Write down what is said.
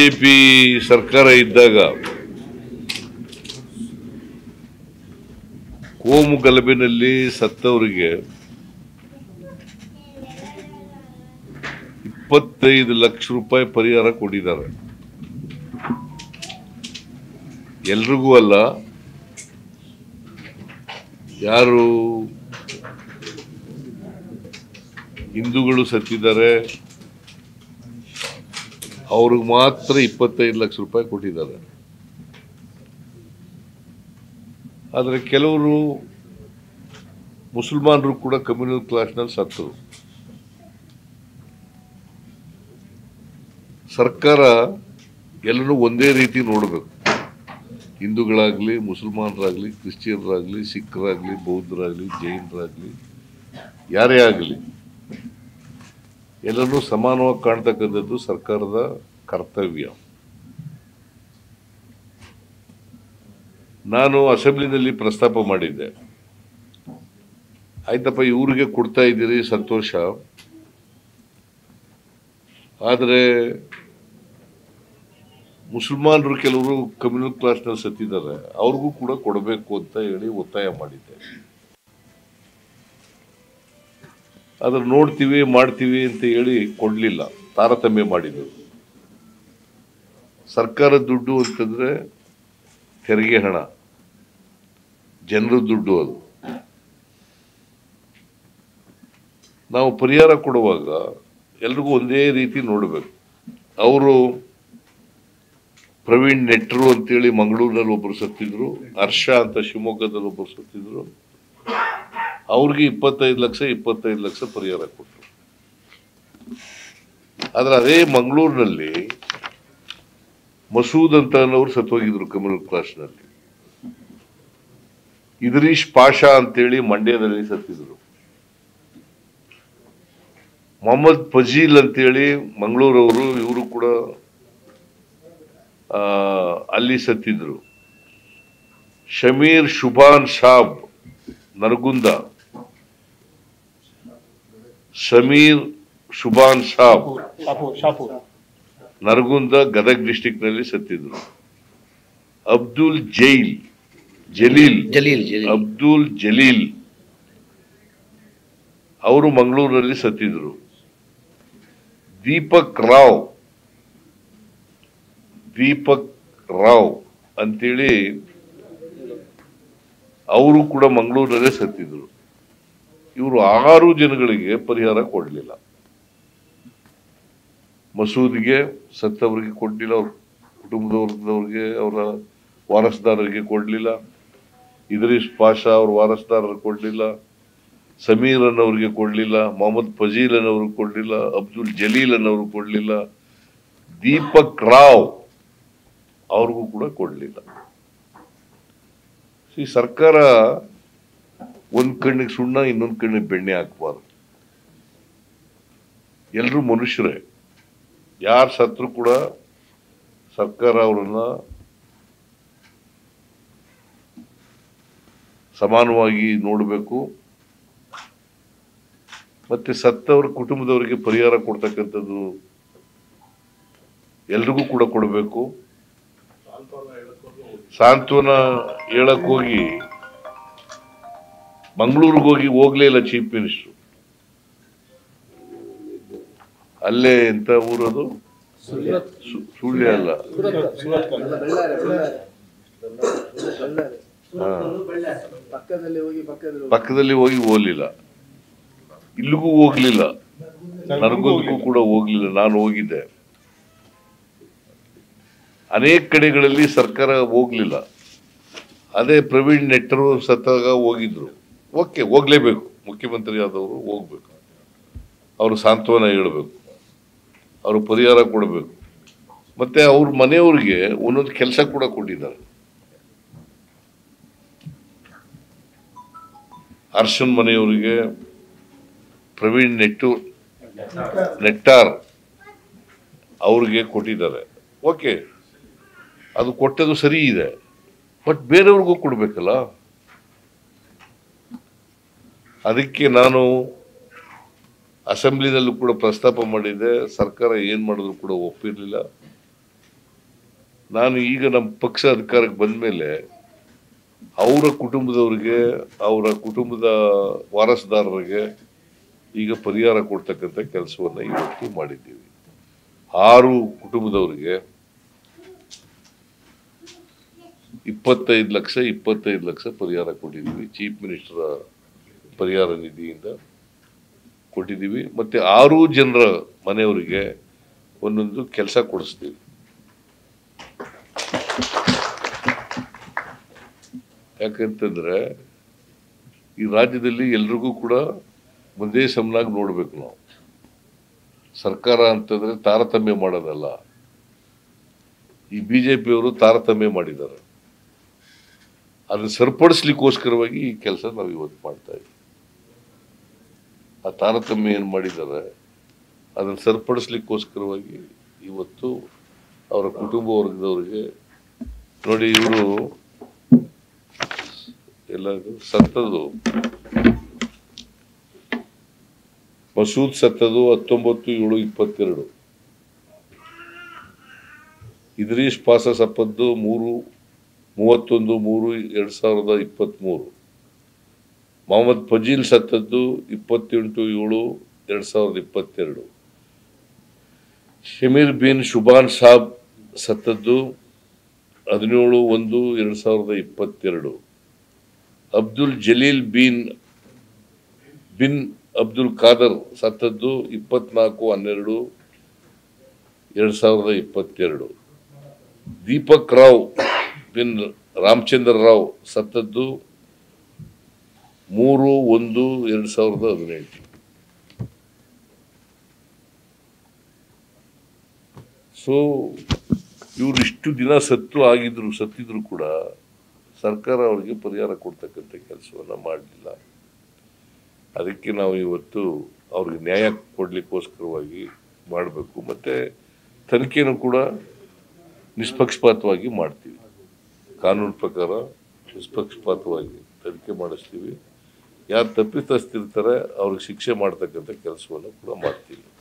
BJP ಸರ್ಕಾರ ಇದ್ದಾಗ ಕೋಮು ಗಲಭೆನಲ್ಲಿ ಸತ್ತವರಿಗೆ ಇಪ್ಪತ್ತೈದು ಲಕ್ಷ ರೂಪಾಯಿ ಪರಿಹಾರ ಕೊಟ್ಟಿದ್ದಾರೆ ಎಲ್ರಿಗೂ ಅಲ್ಲ ಯಾರು ಹಿಂದೂಗಳು ಸತ್ತಿದ್ದಾರೆ ಅವ್ರಿಗೆ ಮಾತ್ರ ಇಪ್ಪತ್ತೈದು ಲಕ್ಷ ರೂಪಾಯಿ ಕೊಟ್ಟಿದ್ದಾರೆ ಆದರೆ ಕೆಲವರು ಮುಸಲ್ಮಾನರು ಕೂಡ ಕಮ್ಯುನಲ್ ಕ್ಲಾಸ್ನಲ್ಲಿ ಸತ್ತರು ಸರ್ಕಾರ ಎಲ್ಲರೂ ಒಂದೇ ರೀತಿ ನೋಡಬೇಕು ಹಿಂದೂಗಳಾಗಲಿ ಮುಸಲ್ಮಾನರಾಗಲಿ ಕ್ರಿಶ್ಚಿಯನ್ರಾಗಲಿ ಸಿಖ್ರಾಗಲಿ ಬೌದ್ಧರಾಗಲಿ ಜೈನರಾಗಲಿ ಯಾರೇ ಆಗಲಿ ಎಲ್ಲರೂ ಸಮಾನವಾಗಿ ಕಾಣ್ತಕ್ಕಂಥದ್ದು ಸರ್ಕಾರದ ಕರ್ತವ್ಯ ನಾನು ಅಸೆಂಬ್ಲಿನಲ್ಲಿ ಪ್ರಸ್ತಾಪ ಮಾಡಿದ್ದೆ ಆಯ್ತಪ್ಪ ಇವ್ರಿಗೆ ಕೊಡ್ತಾ ಇದ್ದೀರಿ ಸಂತೋಷ ಆದರೆ ಮುಸಲ್ಮಾನರು ಕೆಲವರು ಕಮ್ಯುನಲ್ ಕ್ಲಾಸ್ನಲ್ಲಿ ಸತ್ತಿದ್ದಾರೆ ಅವ್ರಿಗೂ ಕೂಡ ಕೊಡಬೇಕು ಅಂತ ಹೇಳಿ ಒತ್ತಾಯ ಮಾಡಿದ್ದೆ ಅದ್ರ ನೋಡ್ತೀವಿ ಮಾಡ್ತೀವಿ ಅಂತ ಹೇಳಿ ಕೊಡ್ಲಿಲ್ಲ ತಾರತಮ್ಯ ಮಾಡಿದ್ರು ಸರ್ಕಾರ ದುಡ್ಡು ಅಂತಂದ್ರೆ ತೆರಿಗೆ ಹಣ ಜನರ ದುಡ್ಡು ಅದು ನಾವು ಪರಿಹಾರ ಕೊಡುವಾಗ ಎಲ್ರಿಗೂ ಒಂದೇ ರೀತಿ ನೋಡಬೇಕು ಅವರು ಪ್ರವೀಣ್ ನೆಟ್ರು ಅಂತೇಳಿ ಮಂಗಳೂರಿನಲ್ಲಿ ಒಬ್ಬರು ಸತ್ತಿದ್ರು ಹರ್ಷ ಅಂತ ಶಿವಮೊಗ್ಗದಲ್ಲಿ ಒಬ್ಬರು ಸತ್ತಿದ್ರು ಅವ್ರಿಗೆ ಇಪ್ಪತ್ತೈದು ಲಕ್ಷ ಇಪ್ಪತ್ತೈದು ಲಕ್ಷ ಪರಿಹಾರ ಕೊಟ್ಟರು ಆದ್ರೆ ಅದೇ ಮಂಗಳೂರಿನಲ್ಲಿ ಮಸೂದ್ ಅಂತ ಅನ್ನೋರು ಸತ್ತೋಗಿದ್ರು ಕಮ್ಯುನಲ್ ಕ್ಲಾಸ್ನಲ್ಲಿ ಇದ್ರೀಶ್ ಪಾಷಾ ಅಂತೇಳಿ ಮಂಡ್ಯದಲ್ಲಿ ಸತ್ತಿದ್ರು ಮೊಹಮ್ಮದ್ ಫಜೀಲ್ ಅಂತೇಳಿ ಮಂಗಳೂರವರು ಇವರು ಕೂಡ ಆ, ಅಲ್ಲಿ ಸತ್ತಿದ್ರು ಶಮೀರ್ ಶುಭಾನ್ ಶಾಬ್ ನರಗುಂದ ಸಮೀರ್ ಶುಭಾನ್ ಶಾಬ್ ಶಾಪೂರ್ ಶಾಪೂರ್ ನರಗುಂದ ಗದಗ್ ಡಿಸ್ಟಿಕ್ ನಲ್ಲಿ ಸತ್ತಿದ್ರು ಅಬ್ದುಲ್ ಜೈಲ್ ಜಲೀಲ್ ಜಲೀಲ್ ಜಲೀಲ್ ಅಬ್ದುಲ್ ಜಲೀಲ್ ಅವರು ಮಂಗಳೂರಿನಲ್ಲಿ ಸತ್ತಿದ್ರು ದೀಪಕ್ ರಾವ್ ದೀಪಕ್ ರಾವ್ ಅಂತೇಳಿ ಅವರು ಕೂಡ ಮಂಗಳೂರಿನಲ್ಲೇ ಸತ್ತಿದ್ರು ಇವರು ಆರು ಜನಗಳಿಗೆ ಪರಿಹಾರ ಕೊಡಲಿಲ್ಲ ಮಸೂದ್ಗೆ ಸತ್ತವರಿಗೆ ಕೊಡಲಿಲ್ಲ ಅವ್ರ ಕುಟುಂಬದವ್ರದವ್ರಿಗೆ ಅವರ ವಾರಸ್ದಾರರಿಗೆ ಕೊಡಲಿಲ್ಲ ಇದ್ರೀಶ್ ಪಾಷಾ ಅವ್ರ ವಾರಸ್ದಾರರಿಗೆ ಕೊಡಲಿಲ್ಲ ಸಮೀರ್ ಅನ್ನೋರಿಗೆ ಕೊಡಲಿಲ್ಲ ಮೊಹಮ್ಮದ್ ಫಜೀಲ್ ಅನ್ನೋರಿಗೆ ಕೊಡಲಿಲ್ಲ ಅಬ್ದುಲ್ ಜಲೀಲ್ ಅನ್ನೋರು ಕೊಡಲಿಲ್ಲ ದೀಪಕ್ ರಾವ್ ಅವ್ರಿಗೂ ಕೂಡ ಕೊಡಲಿಲ್ಲ ಈ ಸರ್ಕಾರ ಒಂದ್ ಕಣ್ಣಿಗೆ ಸುಣ್ಣ ಇನ್ನೊಂದ್ ಕಣ್ಣಿಗೆ ಬೆಣ್ಣೆ ಹಾಕ್ಬಾರ್ದು ಎಲ್ರೂ ಮನುಷ್ಯರೇ ಯಾರು ಸತ್ರು ಕೂಡ ಸರ್ಕಾರ ಅವರನ್ನ ಸಮಾನವಾಗಿ ನೋಡಬೇಕು ಮತ್ತೆ ಸತ್ತವ್ರ ಕುಟುಂಬದವರಿಗೆ ಪರಿಹಾರ ಕೊಡ್ತಕ್ಕಂಥದ್ದು ಎಲ್ರಿಗೂ ಕೂಡ ಕೊಡಬೇಕು ಸಾಂತ್ವನ ಹೇಳಕ್ ಹೋಗಿ ಮಂಗಳೂರಿಗೆ ಹೋಗಿ ಹೋಗ್ಲೇ ಇಲ್ಲ ಚೀಫ್ ಮಿನಿಸ್ಟರ್ ಅಲ್ಲೇ ಎಂತ ಊರದು ಸು- ಸುಳ್ಯ ಅಲ್ಲ ಹಾ. ಪಕ್ಕದಲ್ಲಿ ಹೋಗಿ ಪಕ್ಕದಲ್ಲಿ ಪಕ್ಕದಲ್ಲಿ ಹೋಗಿ ಹೋಗ್ಲಿಲ್ಲ ಇಲ್ಲಿಗೂ ಹೋಗ್ಲಿಲ್ಲ ನರಗುಂದಕ್ಕೂ ಕೂಡ ಹೋಗ್ಲಿಲ್ಲ ನಾನು ಹೋಗಿದ್ದೆ ಅನೇಕ ಕಡೆಗಳಲ್ಲಿ ಸರ್ಕಾರ ಹೋಗ್ಲಿಲ್ಲ ಅದೇ ಪ್ರವೀಣ್ ನೆಟ್ಟರು ಸತ್ತಾಗ ಹೋಗಿದ್ರು ಓಕೆ ಹೋಗ್ಲೇಬೇಕು ಮುಖ್ಯಮಂತ್ರಿ ಆದವರು ಹೋಗ್ಬೇಕು ಅವರು ಸಾಂತ್ವನ ಹೇಳಬೇಕು ಅವರು ಪರಿಹಾರ ಕೊಡಬೇಕು ಮತ್ತೆ ಅವ್ರ ಮನೆಯವ್ರಿಗೆ ಒಂದೊಂದು ಕೆಲಸ ಕೂಡ ಕೊಟ್ಟಿದ್ದಾರೆ ಹರ್ಷನ್ ಮನೆಯವರಿಗೆ ಪ್ರವೀಣ್ ನೆಟ್ಟು ನೆಟ್ಟಾರ್ ಅವ್ರಿಗೆ ಕೊಟ್ಟಿದ್ದಾರೆ ಓಕೆ ಅದು ಕೊಟ್ಟದು ಸರಿ ಇದೆ ಬಟ್ ಬೇರೆಯವ್ರಿಗೂ ಕೊಡ್ಬೇಕಲ್ಲ ಅದಕ್ಕೆ ನಾನು ಅಸೆಂಬ್ಲಿನಲ್ಲೂ ಕೂಡ ಪ್ರಸ್ತಾಪ ಮಾಡಿದ್ದೆ ಸರ್ಕಾರ ಏನ್ ಮಾಡಿದ್ರು ಕೂಡ ಒಪ್ಪಿರ್ಲಿಲ್ಲ ನಾನು ಈಗ ನಮ್ಮ ಪಕ್ಷ ಅಧಿಕಾರಕ್ಕೆ ಬಂದ ಮೇಲೆ ಅವರ ಕುಟುಂಬದವರಿಗೆ ಅವರ ಕುಟುಂಬದ ವಾರಸುದಾರರಿಗೆ ಈಗ ಪರಿಹಾರ ಕೊಡ್ತಕ್ಕಂಥ ಕೆಲಸವನ್ನು ಇವತ್ತು ಮಾಡಿದ್ದೀವಿ ಆರು ಕುಟುಂಬದವರಿಗೆ ಇಪ್ಪತ್ತೈದು ಲಕ್ಷ ಇಪ್ಪತ್ತೈದು ಲಕ್ಷ ಪರಿಹಾರ ಕೊಟ್ಟಿದ್ದೀವಿ ಚೀಫ್ ಮಿನಿಸ್ಟರ್ ಪರಿಹಾರ ನಿಧಿಯಿಂದ ಕೊಟ್ಟಿದ್ದೀವಿ ಮತ್ತೆ ಆರು ಜನರ ಮನೆಯವರಿಗೆ ಒಂದೊಂದು ಕೆಲಸ ಕೊಡಿಸ್ತೀವಿ ಯಾಕಂತಂದ್ರೆ ಈ ರಾಜ್ಯದಲ್ಲಿ ಎಲ್ರಿಗೂ ಕೂಡ ಒಂದೇ ಸಮನಾಗಿ ನೋಡ್ಬೇಕು ನಾವು ಸರ್ಕಾರ ಅಂತಂದ್ರೆ ತಾರತಮ್ಯ ಮಾಡೋದಲ್ಲ ಈ ಬಿಜೆಪಿಯವರು ತಾರತಮ್ಯ ಮಾಡಿದ್ದಾರೆ ಅದನ್ನ ಸರಿಪಡಿಸ್ಲಿಕ್ಕೋಸ್ಕರವಾಗಿ ಈ ಕೆಲಸ ನಾವು ಇವತ್ತು ಮಾಡ್ತಾ ಇದ್ದೀವಿ ಆ ತಾರತಮ್ಯ ಏನು ಮಾಡಿದ್ದಾರೆ ಅದನ್ನು ಸರಿಪಡಿಸ್ಲಿಕ್ಕೋಸ್ಕರವಾಗಿ ಇವತ್ತು ಅವರ ಕುಟುಂಬ ವರ್ಗದವರಿಗೆ ನೋಡಿ ಇವರು ಎಲ್ಲ ಇದು ಸತ್ತದು ಮಸೂದ್ ಸತ್ತದು ಹತ್ತೊಂಬತ್ತು ಏಳು ಇಪ್ಪತ್ತೆರಡು ಇದ್ರೀಶ್ ಪಾಸ ಸಪ್ಪದ್ದು ಮೂರು ಮೂವತ್ತೊಂದು ಮೂರು ಎರಡು ಸಾವಿರದ ಇಪ್ಪತ್ತ್ಮೂರು ಮೊಹಮ್ಮದ್ ಫಜೀಲ್ ಸತ್ತದ್ದು ಇಪ್ಪತ್ತೆಂಟು ಏಳು ಎರಡು ಸಾವಿರದ ಇಪ್ಪತ್ತೆರಡು ಶಮೀರ್ ಬಿನ್ ಶುಭಾನ್ ಸಾಬ್ ಸತ್ತದ್ದು ಹದಿನೇಳು ಒಂದು ಎರಡು ಸಾವಿರದ ಇಪ್ಪತ್ತೆರಡು ಅಬ್ದುಲ್ ಜಲೀಲ್ ಬಿನ್ ಬಿನ್ ಅಬ್ದುಲ್ ಖಾದರ್ ಸತ್ತದ್ದು ಇಪ್ಪತ್ನಾಲ್ಕು ಹನ್ನೆರಡು ಎರಡು ಸಾವಿರದ ಇಪ್ಪತ್ತೆರಡು ದೀಪಕ್ ರಾವ್ ಬಿನ್ ರಾಮಚಂದ್ರ ರಾವ್ ಸತ್ತದ್ದು ಮೂರು ಒಂದು ಎರಡು ಸಾವಿರದ ಹದಿನೆಂಟು ಸೊ ಇವ್ರು ಇಷ್ಟು ದಿನ ಸತ್ತು ಆಗಿದ್ರು ಸತ್ತಿದ್ರು ಕೂಡ ಸರ್ಕಾರ ಅವರಿಗೆ ಪರಿಹಾರ ಕೊಡ್ತಕ್ಕಂಥ ಕೆಲಸವನ್ನು ಮಾಡಲಿಲ್ಲ ಅದಕ್ಕೆ ನಾವು ಇವತ್ತು ಅವ್ರಿಗೆ ನ್ಯಾಯ ಕೊಡಲಿಕ್ಕೋಸ್ಕರವಾಗಿ ಮಾಡಬೇಕು ಮತ್ತು ತನಿಖೆನೂ ಕೂಡ ನಿಷ್ಪಕ್ಷಪಾತವಾಗಿ ಮಾಡ್ತೀವಿ ಕಾನೂನು ಪ್ರಕಾರ ನಿಷ್ಪಕ್ಷಪಾತವಾಗಿ ತನಿಖೆ ಮಾಡಿಸ್ತೀವಿ ಯಾರು ತಪ್ಪಿತಸ್ಥಿರ್ತಾರೆ ಅವ್ರಿಗೆ ಶಿಕ್ಷೆ ಮಾಡ್ತಕ್ಕಂಥ ಕೆಲಸವನ್ನು ಕೂಡ ಮಾಡ್ತೀವಿ